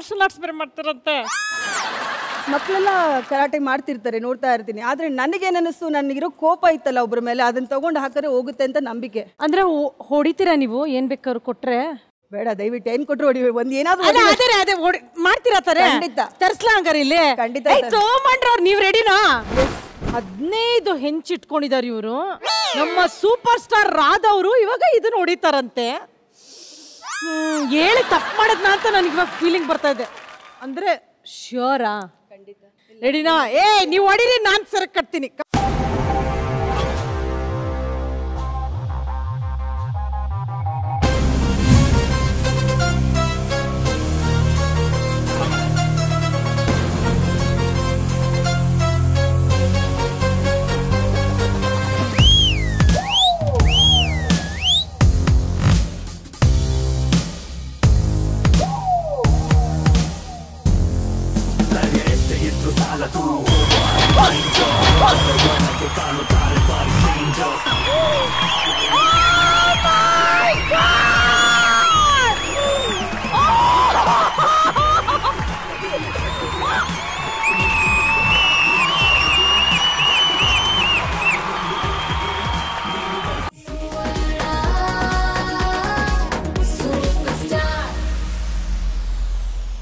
Martial arts ಬೇರೆ ಮಾಡ್ತಾರಂತೆ ಮಕ್ಕಳೆಲ್ಲ ಕರಾಟೆ ಮಾಡ್ತಿರ್ತಾರೆ ನೋಡ್ತಾ ಇರ್ತೀನಿ ಆದ್ರೆ ನನಗೇನ್ ಅನಿಸ್ತು ನನಗಿರೋ ಕೋಪ ಇತ್ತಲ್ಲ ಒಬ್ರ ಮೇಲೆ ಅದನ್ನ ತಗೊಂಡು ಹಾಕಿದ್ರೆ ಹೋಗುತ್ತೆ ಅಂತ ನಂಬಿಕೆ ಅಂದ್ರೆ ಹೊ- ಹೊಡಿತೀರಾ ನೀವು ಏನ್ ಬೇಕಾದ್ರು ಕೊಟ್ರೆ ಬೇಡ ದಯವಿಟ್ಟು ಏನ್ ಕೊಟ್ರು ಹೊಡಿ ಒಂದ್ ಏನಾದ್ರು ಅದೇ ಹೊಡಿ. ಅದೇ ಅದೇ ಹೊಡಿ- ಮಾಡ್ತೀರಾ ತಾರೆ ಖಂಡಿತ. ತರ್ಸ್ಲಾ ಹಂಗಾರೆ ಇಲ್ಲಿ ಖಂಡಿತ ಏಯ್, ತರ್ಸ್- ತಗೊಂಬಂಡ್ರ ಅವ್ರು ನೀವ್ ರೆಡಿನಾ ಹದಿನೈದು ಹೆಂಚಿಟ್ಕೊಂಡಿದಾರೆ ಇವರು ನಮ್ಮ ಸೂಪರ್ ಸ್ಟಾರ್ ರಾಧವ್ರು ಇವಾಗ ಇದನ್ನ ಹೊಡಿತಾರಂತೆ ಹ್ಮ್, ಹೇಳಿ ತಪ್ಪು ಮಾಡದ್ನ ಅಂತ ನನಗೆ ಇವಾಗ ಫೀಲಿಂಗ್ ಬರ್ತಾ ಇದೆ ಅಂದ್ರೆ ಶ್ಯೂರಾ ರೆಡಿನಾ ಏ ನೀವು ಹೊಡಿರಿ ನಾನ್ ಸರಕ್ ಕಟ್ತೀನಿ ಕಾಣುತ್ತಾರೆ ಬಾರಿ ಡೇಂಜರ್